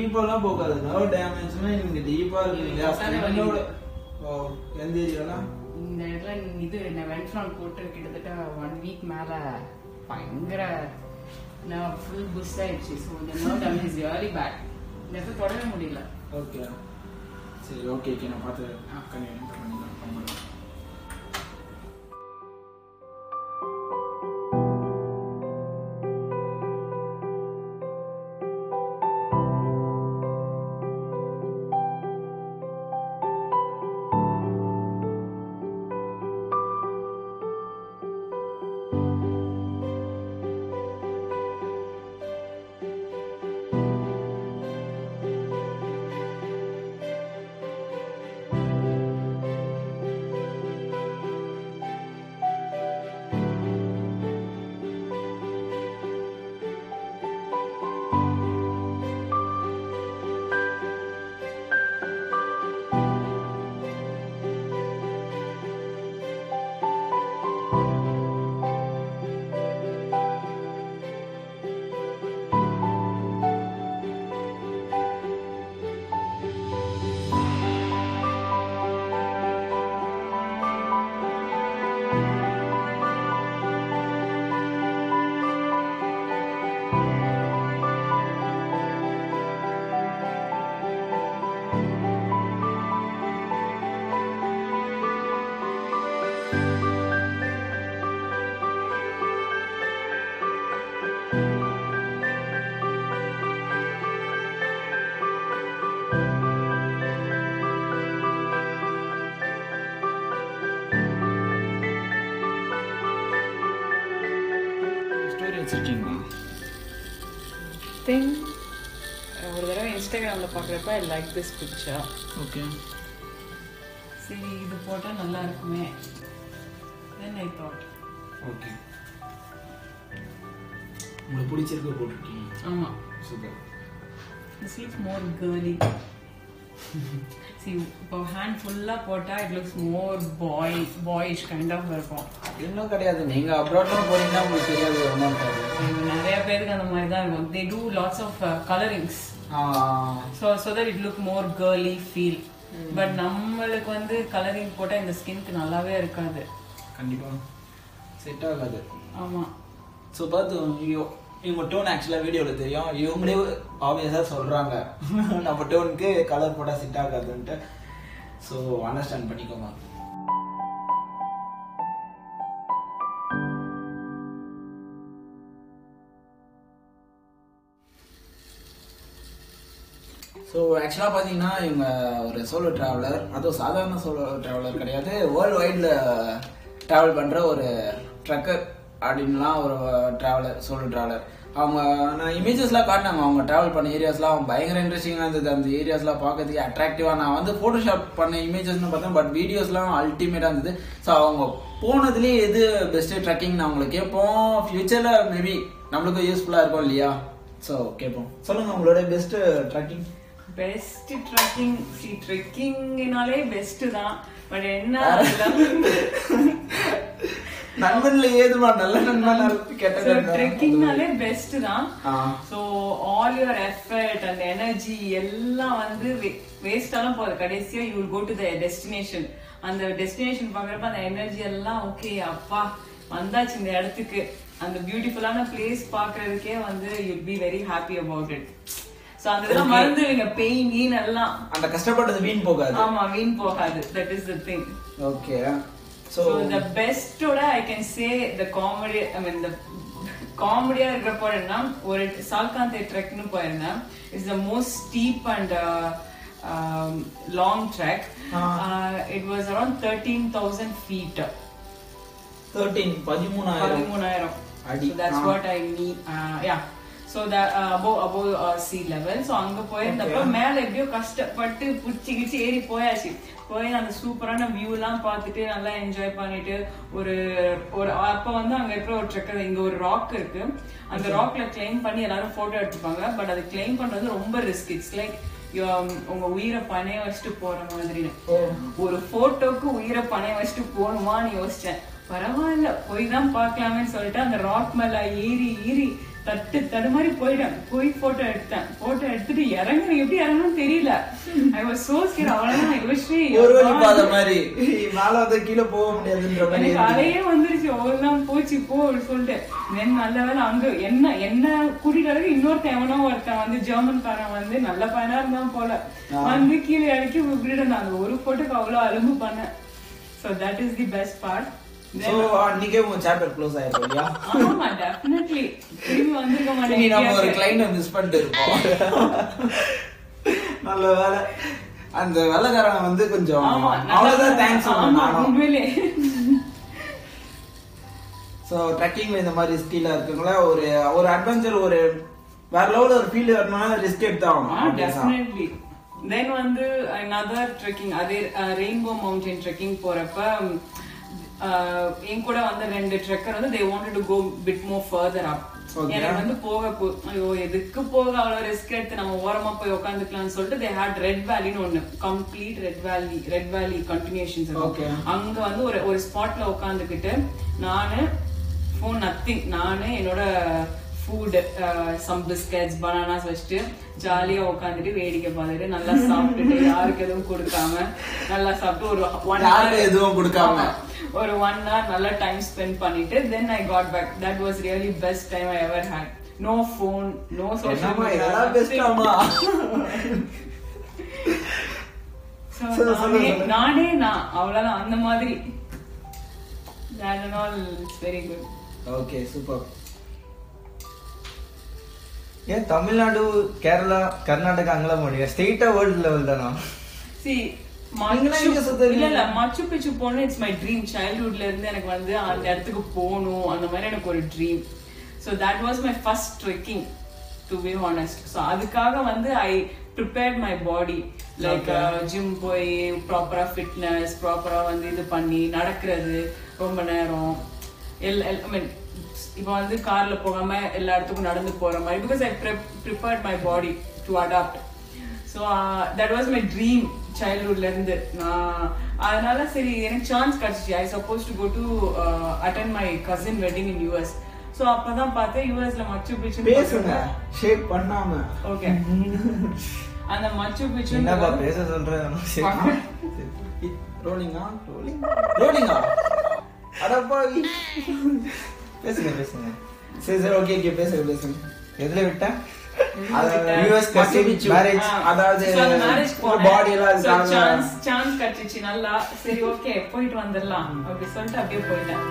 டீப்பாலாம் போகாது நர்வ் டேமேஜ்னா நீங்க டீப்பா இருக்கு இல்லையா அதானே வலி. ஸ்கின்னோட ஓ, எந்த ஏரியாலாம் இந்த இடத்துல இது நான் வென்ட்ரான் போட்டு கிட்டத்தட்ட ஒன் வீக் மேல பயங்கர நான் ஃபுல் புஷ் ஆயிடுச்சு ஸோ இந்த nerve damage is very bad இந்த இடத்துல தொடவே முடியல ஓகே சரி ஓகே ஓகே நான் பார்த்து கன்வீனியன்ட் பண்ணிக்கலாம் பண்ணுறேன் ஸ்டோரி வச்சிருக்கீங்களா திங் ஒரு தடவை இன்ஸ்டாகிராம்ல பார்க்குறப்ப I like this picture okay சரி இது போட்டா நல்லா இருக்குமே தென் ஐ தாட் ஓகே உங்களுக்கு பிடிச்சிருக்க போட்டிருக்கீங்க ஆமா super this looks more girly see இப்போ ஹேண்ட் ஃபுல்லா போட்டா it looks more boy boyish kind of இருக்கும் இன்னும் கிடையாது நீங்க அப்ராட்லாம் போறீங்கன்னா உங்களுக்கு தெரியாது ஒன்றும் இருக்காது இது நிறைய பேருக்கு அந்த மாதிரி தான் இருக்கும் they do lots of colourings so so that it look more girly feel but நம்மளுக்கு வந்து கலரிங் போட்டால் இந்த ஸ்கின்க்கு நல்லாவே இருக்காது கண்டிப்பா செட் ஆகாது ஆமா ஸோ பார்த்து ஐயோ இவங்க டோன் ஆக்சுவலாக வீடியோவில் தெரியும் இவங்களே ஆப்வியஸாக சொல்கிறாங்க நம்ம டோனுக்கு கலர் போட்டால் செட் ஆகாதுன்ட்டு ஸோ அண்டர்ஸ்டாண்ட் பண்ணிக்கோங்க ஸோ ஆக்சுவலாக பார்த்தீங்கன்னா இவங்க ஒரு சோலோ ட்ராவலர் அதுவும் சாதாரண சோலோ ட்ராவலர் கிடையாது வேர்ல்டு வைடில் ட்ராவல் பண்ணுற ஒரு ட்ரக்கர் அப்படின்லாம் ஒரு ட்ராவலர் சோலோ ட்ராவலர் அவங்க நான் இமேஜஸ்லாம் காட்டினாங்க அவங்க ட்ராவல் பண்ண ஏரியாஸ்லாம் அவங்க பயங்கர இன்ட்ரெஸ்டிங்காக இருந்தது அந்த ஏரியாஸ்லாம் பார்க்கறதுக்கு அட்ராக்டிவாக நான் வந்து ஃபோட்டோஷாப் பண்ண இமேஜஸ்னு பார்த்தேன் பட் வீடியோஸ்லாம் அல்டிமேட்டாக இருந்தது ஸோ அவங்க போனதுலேயே எது பெஸ்ட்டு ட்ரக்கிங் நான் அவங்களை கேட்போம் ஃப்யூச்சரில் மேபி நம்மளுக்கும் யூஸ்ஃபுல்லாக இருக்கும் இல்லையா ஸோ கேட்போம் சொல்லுங்கள் உங்களோட best trekking best trekking see ட்ரெக்கிங்னாலே பெஸ்ட் தான் பட் என்ன நண்பன்ல ஏதுமா நல்ல நண்பன் கேட்ட ட்ரெக்கிங்னாலே பெஸ்ட் தான் ஆ. ஸோ ஆல் யுவர் எஃபர்ட் அந்த எனர்ஜி எல்லாம் வந்து வேஸ்டாலாம் போகுது கடைசியா you will go to the destination அந்த டெஸ்டினேஷன் பாக்குறப்ப அந்த எனர்ஜி எல்லாம் ஓகே அப்பா வந்தாச்சு இந்த இடத்துக்கு அந்த பியூட்டிஃபுல்லான பிளேஸ் பாக்குறதுக்கே வந்து you be very happy about it so அந்த இதெல்லாம் மறந்துடுவீங்க பெயின் கீன் எல்லாம் அந்த கஷ்டப்பட்டது வீண் போகாது ஆமா வீண் போகாது that is the thing okay so So the best ஓட I can say the comedy I mean the காமெடியா இருக்கிற போறேன்னா ஒரு சால்காந்தே ட்ரெக்னு போயிருந்தேன் it's the most steep and long trek it was around thirteen thousand feet thirteen பதிமூணாயிரம் பதிமூணாயிரம் அடி. தட்ஸ் ஆ. What I mean ya so above above sea level so அங்க போயிருந்தப்ப Okay. மேல எப்படியோ கஷ்டப்பட்டு புடிச்சு கிச்சு ஏறி போயாச்சு போய் அந்த சூப்பரான வியூ எல்லாம் பார்த்துட்டு நல்லா என்ஜாய் பண்ணிட்டு ஒரு ஒரு அப்ப வந்து அங்க இருக்கிற ஒரு ட்ரெக்கர் இங்க ஒரு ராக் இருக்கு அந்த ராக்ல கிளைம் பண்ணி எல்லாரும் போட்டோ எடுத்துப்பாங்க பட் அது கிளைம் பண்றது ரொம்ப ரிஸ்க் இட்ஸ் லைக் உங்க உயிரை பணைய வச்சுட்டு போற மாதிரின்னு ஓ ஒரு போட்டோக்கு உயிரை பணைய வச்சுட்டு போகணுமான்னு யோசிச்சேன் பரவாயில்ல போய் தான் பார்க்கலாமேன்னு சொல்லிட்டு அந்த ராக் மேல ஏறி ஏறி தட்டு தடுமாறி போயிட்டேன் போய் போட்டோ எடுத்தேன் போட்டோ எடுத்துட்டு இறங்குற எப்படி இறங்கணும்னு தெரியல ஐ வாஸ் சோ ஸ்கேர் அவ்வளவுதான் யோசிச்சு ஒரு வழி பாத மாதிரி மேல வந்து கீழே போக முடியாதுன்ற மாதிரி எனக்கு அலையே வந்துருச்சு அவ்வளவுதான் போச்சு போ அப்படி சொல்லிட்டு தென் நல்ல வேலை அங்க என்ன என்ன கூட்டிட்டு வரக்கு இன்னொருத்தன் எவனோ ஒருத்தன் வந்து ஜெர்மன்காரன் வந்து நல்ல பையனா இருந்தான் போல வந்து கீழே இறக்கி விட்டுட்டு அந்த ஒரு போட்டோக்கு அவ்வளவு அலும்பு பண்ணேன் so that is the best part so அன்னைக்கே உங்க சாப்டர் க்ளோஸ் ஆயிடும் இல்லையா ஆமா டெஃபினெட்லி திரும்பி வந்திருக்க சரி, நம்ம ஒரு மாட்டேன் கிளைண்ட மிஸ் பண்ணிட்டு இருக்கோம் நல்ல வேலை அந்த வேலைக்காரன் வந்து கொஞ்சம் ஆமா அவ்வளவுதான் தேங்க்ஸ் ஆமா உண்மையிலே ஸோ ட்ரெக்கிங்ல இந்த மாதிரி ஸ்கில்லா இருக்குங்களா ஒரு ஒரு அட்வென்ச்சர் ஒரு வேற லெவலில் ஒரு ஃபீல் வரணும்னா ரிஸ்க் எடுத்தாகணும் அப்படிதான். டெஃபினெட்லி தென் வந்து another ட்ரெக்கிங் அதே ரெயின்போ மவுண்டன் ட்ரெக்கிங் போறப்ப uh, என் கூட வந்து ரெண்டு ட்ரெக்கர் வந்து they wanted to go bit more further up Okay. எனக்கு வந்து போக போ- ஐயோ எதுக்கு போக அவ்வளவு ரிஸ்க் எடுத்து நம்ம ஓரமா போய் உட்காந்துக்கலாம்னு சொல்லிட்டு தே ஹேட் ரெட் வேலின்னு ஒண்ணு complete red valley red valley continuations Okay. அங்க வந்து ஒரு ஒரு ஸ்பாட்ல உட்காந்துக்கிட்டு நானு ஃபோன் நத்திங் நானு என்னோட ஃபுட் சம் பிஸ்கட்ஸ் பனானாஸ் வச்சுட்டு ஜாலியா உட்காந்துட்டு வேடிக்கை பார்த்துட்டு நல்லா சாப்பிட்டுட்டு யாருக்கு எதுவும் கொடுக்காம நல்லா சாப்பிட்டு ஒரு ஒன் யாருக்கும் எதுவும் கொடுக்காம. ஒரு ஒன் ஹவர் நல்லா டைம் ஸ்பெண்ட் பண்ணிட்டு then I got back that was really best time I ever had no phone no என்னம்மா இதெல்லாம் பெஸ்டாமா So, சொல்லு, சொல்லு, நானே- சொல்லு. நானே நான் அவ்வளவுதான் அந்த மாதிரி that and all is very good okay super ஏன் தமிழ்நாடு கேரளா கர்நாடகா அங்கெல்லாம் போனீங்க ஸ்டேட்டா வேர்ல்டு லெவல் தானா see நீங்களாம் எங்க மச்சு சுத்துறீங்க? இல்ல இல்ல மச்சு பிச்சு போகணும் இட்ஸ் மை ட்ரீம் சைல்ட்ஹுட்ல இருந்து எனக்கு வந்து அந்த இடத்துக்கு போகணும் அந்த மாதிரி எனக்கு ஒரு dream so that was my first trekking to be honest so அதுக்காக வந்து I prepared my body like gym போய் ப்ராப்பரா ஃபிட்னஸ் ப்ராப்பரா வந்து இது பண்ணி நடக்கிறது ரொம்ப நேரம் எல் ஐ மீன் இப்போ வந்து கார்ல போகாம எல்லா இடத்துக்கும் நடந்து போற மாதிரி because I prepared my body to adapt so that was my dream சைல்ட்ஹுட்ல இருந்து நான் அதனால சரி எனக்கு சான்ஸ் கிடைச்சிச்சு I suppose to go to attend my cousin wedding in US so அப்பதான் பார்த்தேன் யூஎஸ்ல மச்சு பிச்சு பேசுங்க ஷேக் பண்ணாம ஓகே அந்த மச்சு பிச்சு என்னப்பா பேச சொல்ற ரோலிங்கா ரோலிங் ரோலிங்கா அடப்பாவி பேசுங்க பேசுங்க சரி சரி ஓகே ஓகே பேசுங்க பேசுங்க எதுல விட்டா அதாவது US மச்சு cousin, பிச்சு. marriage. அதாவது மேரேஜ் பாடி எல்லாம் இருக்காங்க சான்ஸ் சான்ஸ் கிடைச்சிச்சு நல்லா சரி ஓகே போயிட்டு வந்துடலாம் அப்படி சொல்லிட்டு அப்படியே போயிட்டேன்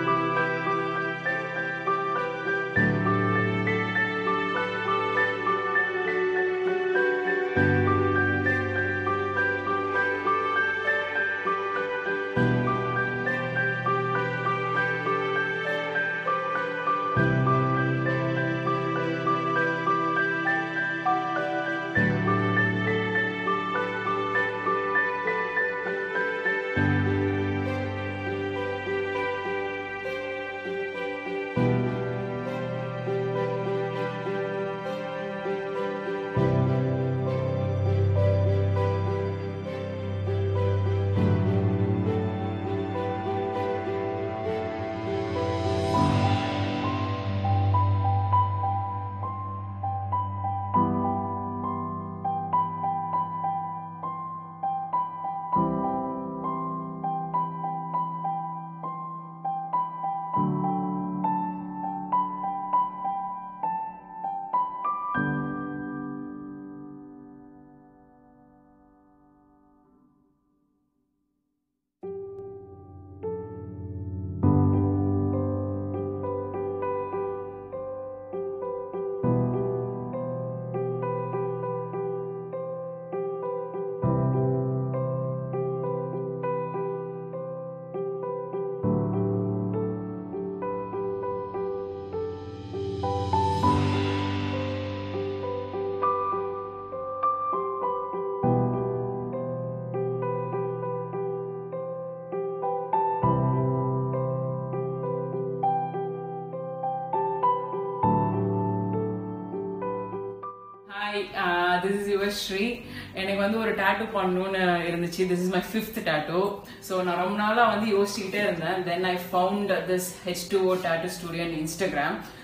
hi this is your Sri எனக்கு வந்து ஒரு டாட்டூ பண்ணணும்னு இருந்துச்சு this is my fifth tattoo so நான் ரொம்ப நாளாக வந்து யோசிச்சுக்கிட்டே இருந்தேன் then I found this H two O tattoo studio in Instagram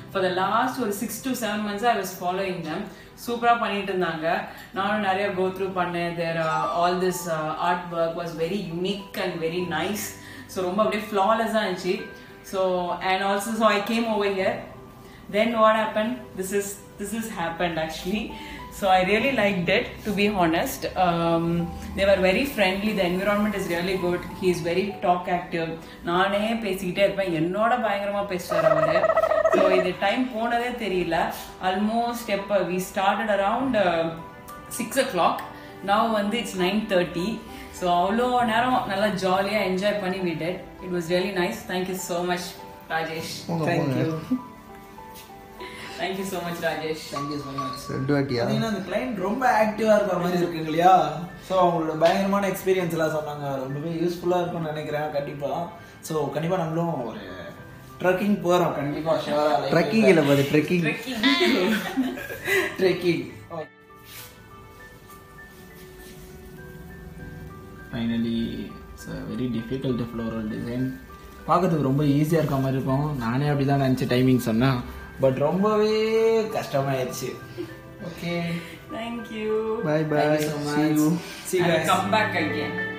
for the last ஒரு six to seven months I was following them சூப்பரா பண்ணிட்டு இருந்தாங்க நானும் நிறைய கோ த்ரூ பண்ணேன் their all this art work was very unique and very nice so ரொம்ப அப்படியே ஃப்ளாலெஸ்ஸாக இருந்துச்சு so and also so I came over here then what happened this is this has happened actually so i really liked it to be honest um, they were very friendly the environment is really good he is very talk active நானே பேசிக்கிட்டே இருப்பேன் என்னோட பயங்கரமா பேசுவார் அவரு so இது time போனதே தெரியல ஆல்மோஸ்ட் எப்போ we started around six o'clock now வந்து இட்ஸ் நைன் தேர்ட்டி ஸோ அவ்வளோ நேரம் நல்லா ஜாலியாக என்ஜாய் பண்ணி விடட் it was really nice thank you so much Rajesh thank you thank you so much Rajesh thank you so much ரெண்டு வாட்டியா பார்த்தீங்கன்னா அந்த கிளைண்ட் ரொம்ப ஆக்டிவாக இருக்கிற மாதிரி இருக்குங்க இல்லையா ஸோ அவங்களோட பயங்கரமான எக்ஸ்பீரியன்ஸ் எல்லாம் சொன்னாங்க ரொம்பவே யூஸ்ஃபுல்லாக இருக்கும்னு நினைக்கிறேன் கண்டிப்பாக ஸோ கண்டிப்பாக நம்மளும் ஒரு ட்ரக்கிங் போகிறோம் கண்டிப்பாக ஷுவராக ட்ரெக்கிங் இல்லை பாரு trekking trekking finally it's very difficult floral design பார்க்கறதுக்கு ரொம்ப ஈஸியாக இருக்க மாதிரி இருக்கும் நானே அப்படி தான் நினச்ச டைமிங் சொன்னேன் பட் ரொம்பவே கஷ்டமாயிருச்சு okay Thank you. Bye bye Thank you so much. See you I will guys. come back again.